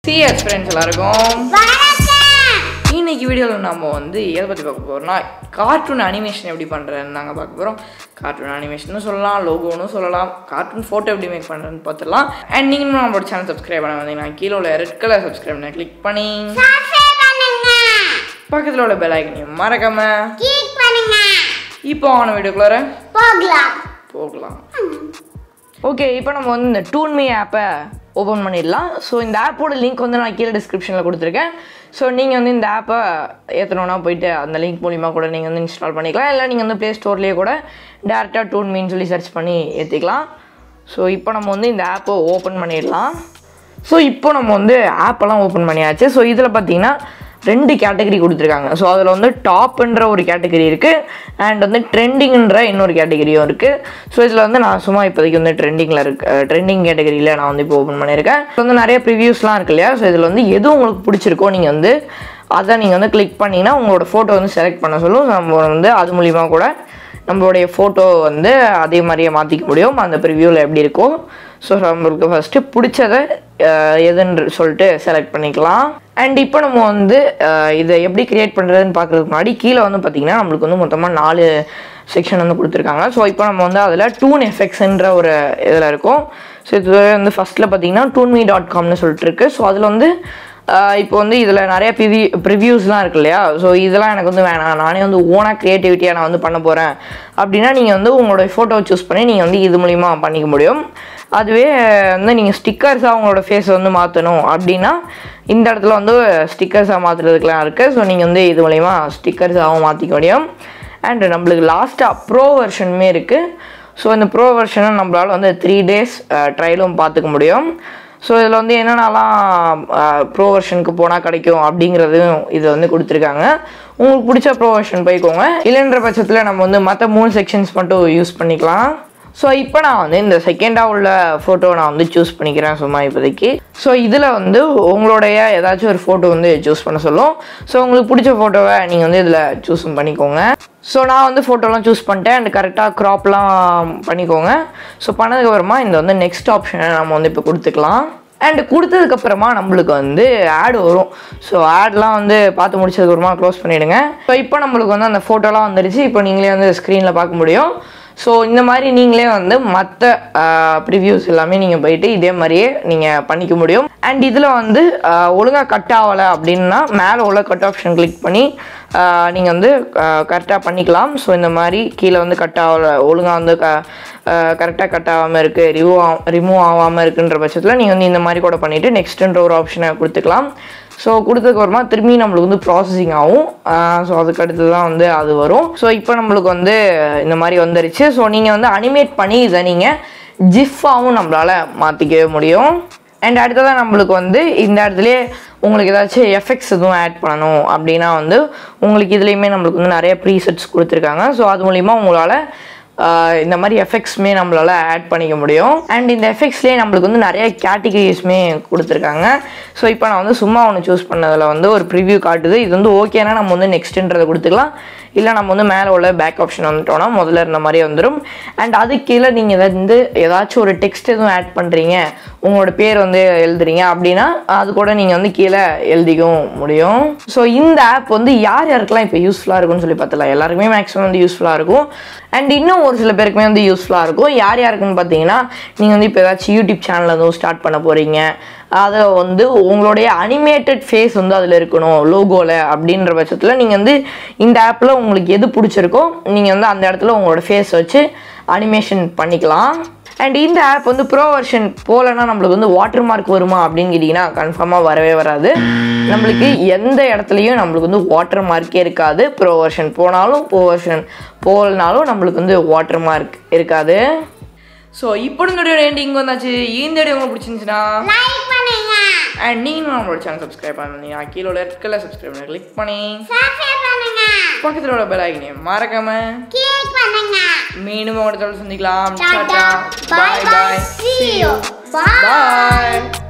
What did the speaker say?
CS friends எல்லாருக்கும் வணக்கம் இன்னைக்கு வீடியோவில் நம்ம வந்து எதை பற்றி பார்க்க போகிறோம்னா கார்ட்டூன் அனிமேஷன் எப்படி பண்ணுறேன்னு நாங்கள் பார்க்க போகிறோம் கார்ட்டூன் அனிமேஷன் சொல்லலாம் லோகோன்னு சொல்லலாம் கார்ட்டூன் ஃபோட்டோ எப்படி மேக் பண்ணுறேன்னு பார்த்துடலாம் அண்ட் நீங்களும் நம்மளோட சேனல் சப்ஸ்கிரைப் பண்ண வந்தீங்கன்னா கீழே உள்ள ரெட் கலர் சப்ஸ்கிரைப் பண்ண கிளிக் பண்ணி சப்ஸ்கிரைப் பண்ணுங்க பக்கத்தில் உள்ள பெல் ஐக்கனையும் மறக்காம கிளிக் பண்ணுங்க இப்போ ஆன வீடியோக்குள்ளார போகலாம் போகலாம் ஓகே இப்போ நம்ம வந்து இந்த டூன்மி ஆப்பை ஓப்பன் பண்ணிடலாம் ஸோ இந்த ஆப்போட லிங்க் வந்து நான் கீழே டிஸ்கிரிப்ஷனில் கொடுத்துருக்கேன் ஸோ நீங்கள் வந்து இந்த ஆப்பை ஏற்றணுன்னா போயிட்டு அந்த லிங்க் மூலிமா கூட நீங்கள் வந்து இன்ஸ்டால் பண்ணிக்கலாம் இல்லை நீங்கள் வந்து ப்ளே ஸ்டோர்லேயே கூட டேரெக்டாக டூன்மின்னு சொல்லி சர்ச் பண்ணி ஏற்றிக்கலாம் ஸோ இப்போ நம்ம வந்து இந்த ஆப்பை ஓப்பன் பண்ணிடலாம் ஸோ இப்போ நம்ம வந்து ஆப்பெல்லாம் ஓப்பன் பண்ணியாச்சு ஸோ இதில் பார்த்தீங்கன்னா ரெண்டு கேட்டகரி கொடுத்துருக்காங்க ஸோ அதில் வந்து டாப்ன்ற ஒரு கேட்டகரி இருக்குது அண்ட் வந்து ட்ரெண்டிங்ன்ற இன்னொரு கேட்டகரியும் இருக்குது ஸோ இதில் வந்து நான் சும்மா இப்போதைக்கு வந்து ட்ரெண்டிங்கில் இருக்கு ட்ரெண்டிங் கேட்டகரியில் நான் வந்து இப்போ ஓப்பன் பண்ணியிருக்கேன் இப்போ வந்து நிறைய ப்ரிவ்யூஸ்லாம் இருக்கு இல்லையா ஸோ இதில் வந்து எது உங்களுக்கு பிடிச்சிருக்கோ நீங்கள் வந்து அதை நீங்கள் வந்து கிளிக் பண்ணிங்கன்னா உங்களோட ஃபோட்டோ வந்து செலக்ட் பண்ண சொல்லும் நம்ம வந்து அது மூலிமா கூட நம்மளுடைய ஃபோட்டோ வந்து அதே மாதிரியே மாற்றிக்க முடியும் அந்த ப்ரிவ்யூவில் எப்படி இருக்கோ ஸோ நம்மளுக்கு ஃபஸ்ட்டு பிடிச்சதை அஹ், எதுன்னு சொல்லிட்டு செலக்ட் பண்ணிக்கலாம் அண்ட் இப்போ நம்ம வந்து அஹ், இதை எப்படி கிரியேட் பண்ணுறதுன்னு பார்க்குறதுக்கு முன்னாடி கீழே வந்து பார்த்திங்கன்னா நம்மளுக்கு வந்து மொத்தமாக நாலு செக்ஷன் வந்து கொடுத்துருக்காங்க ஸோ இப்போ நம்ம வந்து அதில் டூன் எஃபெக்ட்ஸ்ன்ற ஒரு இதில் இருக்கும் ஸோ இது வந்து ஃபஸ்ட்டில் பார்த்தீங்கன்னா டூன்மி டாட் காம்னு சொல்லிட்டு இருக்கு ஸோ அதில் வந்து ஆஹ் இப்போ வந்து இதில் நிறைய ப்ரிவி ப்ரிவ்யூஸ்லாம் இருக்கு இல்லையா ஸோ இதெல்லாம் எனக்கு வந்து வேணாம் நானே வந்து ஓனாக க்ரியேட்டிவிட்டியாக நான் வந்து பண்ண போகிறேன் அப்படின்னா நீங்கள் வந்து உங்களோட ஃபோட்டோவை சூஸ் பண்ணி நீங்கள் வந்து இது மூலிமா பண்ணிக்க முடியும் அதுவே வந்து நீங்கள் ஸ்டிக்கர்ஸாக உங்களோட ஃபேஸை வந்து மாற்றணும் அப்படின்னா இந்த இடத்துல வந்து ஸ்டிக்கர்ஸாக மாற்றுறதுக்குலாம் இருக்குது ஸோ நீங்கள் வந்து இது மூலிமா ஸ்டிக்கர்ஸாகவும் மாற்றிக்க முடியும் அண்ட் நம்மளுக்கு லாஸ்ட்டாக ப்ரோ வெர்ஷனுமே இருக்குது ஸோ இந்த ப்ரோ வெர்ஷனை நம்மளால் வந்து த்ரீ டேஸ் ட்ரையலும் பார்த்துக்க முடியும் ஸோ இதில் வந்து என்னென்னலாம் ப்ரோ வெர்ஷனுக்கு போனால் கிடைக்கும் அப்படிங்கிறதையும் இது வந்து கொடுத்துருக்காங்க உங்களுக்கு பிடிச்ச ப்ரோ வெர்ஷன் போய்க்கோங்க இல்லைன்ற பட்சத்தில் நம்ம வந்து மற்ற மூணு செக்ஷன்ஸ் மட்டும் யூஸ் பண்ணிக்கலாம் ஸோ இப்போ நான் வந்து இந்த செகண்டாக உள்ள ஃபோட்டோ நான் வந்து சூஸ் பண்ணிக்கிறேன் சும்மா இப்போதைக்கு ஸோ இதில் வந்து உங்களுடைய ஏதாச்சும் ஒரு ஃபோட்டோ வந்து சூஸ் பண்ண சொல்லும் ஸோ உங்களுக்கு பிடிச்ச ஃபோட்டோவை நீங்கள் வந்து இதில் சூஸும் பண்ணிக்கோங்க ஸோ நான் வந்து ஃபோட்டோலாம் சூஸ் பண்ணிட்டேன் அண்ட் கரெக்டாக க்ராப்லாம் பண்ணிக்கோங்க ஸோ பண்ணதுக்கப்புறமா இந்த வந்து நெக்ஸ்ட் ஆப்ஷனை நம்ம வந்து இப்போ கொடுத்துக்கலாம் அண்ட் கொடுத்ததுக்கப்புறமா நம்மளுக்கு வந்து ஆட் வரும் ஸோ ஆட்லாம் வந்து பார்த்து முடிச்சதுக்கப்புறமா க்ளோஸ் பண்ணிவிடுங்க ஸோ இப்போ நம்மளுக்கு வந்து அந்த ஃபோட்டோலாம் வந்துருச்சு இப்போ நீங்களே வந்து ஸ்க்ரீனில் பார்க்க முடியும் ஸோ இந்த மாதிரி நீங்களே வந்து மற்ற ப்ரிவ்யூஸ் எல்லாமே நீங்கள் போயிட்டு இதே மாதிரியே நீங்கள் பண்ணிக்க முடியும் அண்ட் இதில் வந்து ஒழுங்காக கட் ஆகலை அப்படின்னா மேலே உள்ள கட் ஆப்ஷன் கிளிக் பண்ணி நீங்கள் வந்து கரெக்டாக பண்ணிக்கலாம் ஸோ இந்த மாதிரி கீழே வந்து கட் ஆகலை ஒழுங்காக வந்து க கரெக்டாக கட் ஆகாமல் இருக்குது ரிமூவ் ஆ ரிமூவ் ஆகாமல் இருக்குன்ற பட்சத்தில் நீங்கள் வந்து இந்த மாதிரி கூட பண்ணிவிட்டு நெக்ஸ்ட்டுன்ற ஒரு ஆப்ஷனை கொடுத்துக்கலாம் ஸோ கொடுத்ததுக்கப்புறமா திரும்பி நம்மளுக்கு வந்து ப்ராசஸிங் ஆகும் ஸோ அதுக்கு அடுத்து தான் வந்து அது வரும் ஸோ இப்போ நம்மளுக்கு வந்து இந்த மாதிரி வந்துருச்சு ஸோ நீங்கள் வந்து அனிமேட் பண்ணி இதை நீங்கள் ஜிஃபாகவும் நம்மளால் மாற்றிக்கவே முடியும் அண்ட் அடுத்ததாக நம்மளுக்கு வந்து இந்த இடத்துலயே உங்களுக்கு ஏதாச்சும் எஃபெக்ட்ஸ் எதுவும் ஆட் பண்ணணும் அப்படின்னா வந்து உங்களுக்கு இதுலேயுமே நம்மளுக்கு வந்து நிறைய ப்ரீசெட்ஸ் கொடுத்துருக்காங்க ஸோ அது மூலிமா உங்களால் ஆஹ் இந்த மாதிரி எஃபெக்ட்ஸுமே நம்மளால் ஆட் பண்ணிக்க முடியும் அண்ட் இந்த எஃபெக்ட்ஸ்லேயே நம்மளுக்கு வந்து நிறைய கேட்டகரிஸ்மே கொடுத்துருக்காங்க ஸோ இப்போ நான் வந்து சும்மா ஒன்று சூஸ் பண்ணதில் வந்து ஒரு ப்ரிவ்யூ காட்டுது இது வந்து ஓகேனா நம்ம வந்து நெக்ஸ்ட்டுன்றதை கொடுத்துக்கலாம் இல்லை நம்ம வந்து மேலே உள்ள பேக் ஆப்ஷன் வந்துட்டோம்னா முதல்ல இருந்த மாதிரியே வந்துடும் அண்ட் அதுக்கு கீழே நீங்கள் வந்து ஏதாச்சும் ஒரு டெக்ஸ்ட் எதுவும் ஆட் பண்ணுறீங்க உங்களோட பேர் வந்து எழுதுறீங்க அப்படின்னா அது கூட நீங்கள் வந்து கீழே எழுதிக்கவும் முடியும் ஸோ இந்த ஆப் வந்து யார் யாருக்கெல்லாம் இப்போ யூஸ்ஃபுல்லாக இருக்கும்னு சொல்லி பார்த்தலாம் எல்லாருக்குமே மேக்ஸிமம் வந்து யூஸ்ஃபுல்லாக இருக்கும் அண்ட் இன்னும் ஒரு சில பேருக்குமே வந்து யூஸ்ஃபுல்லாக இருக்கும் யார் யாருக்குன்னு பார்த்தீங்கன்னா நீங்கள் வந்து இப்போ ஏதாச்சும் யூடியூப் சேனல் எதுவும் ஸ்டார்ட் பண்ண போகிறீங்க அதை வந்து உங்களுடைய அனிமேட்டட் ஃபேஸ் வந்து அதில் இருக்கணும் லோகோவில் அப்படின்ற பட்சத்தில் நீங்கள் வந்து இந்த ஆப்பில் உங்களுக்கு எது பிடிச்சிருக்கோ நீங்கள் வந்து அந்த இடத்துல உங்களோட ஃபேஸ் வச்சு அனிமேஷன் பண்ணிக்கலாம் அண்ட் இந்த ஆப் வந்து ப்ரோ வெர்ஷன் போகலன்னா நம்மளுக்கு வந்து வாட்டர் மார்க் வருமா அப்படின்னு கேட்டிங்கன்னா கன்ஃபார்மாக வரவே வராது நம்மளுக்கு எந்த இடத்துலையும் நம்மளுக்கு வந்து வாட்டர் மார்க்கே இருக்காது ப்ரோ வெர்ஷன் போனாலும் ப்ரோ வெர்ஷன் போகலனாலும் நம்மளுக்கு வந்து வாட்டர் மார்க் இருக்காது ஸோ இப்போ இந்த வீடியோ எண்டிங் வந்தாச்சு இந்த வீடியோ உங்களுக்கு பிடிச்சிருந்துச்சுன்னா லைக் பண்ணுங்க அண்ட் நீங்களும் நம்மளோட சேனல் சப்ஸ்கிரைப் பண்ணீங்க கீழே உள்ள ரெட் சப்ஸ்கிரைப் பண்ணி கிளிக் பண்ணி சப்ஸ்கிரைப் பண்ணுங்க பக்கத்தில் உள்ள பெல் ஐக்கனையும் மறக்காம கிளிக் பண்ணுங்க மீண்டும் உங்களோட சந்திக்கலாம் டாடா டாடா bye bye bye bye see you bye bye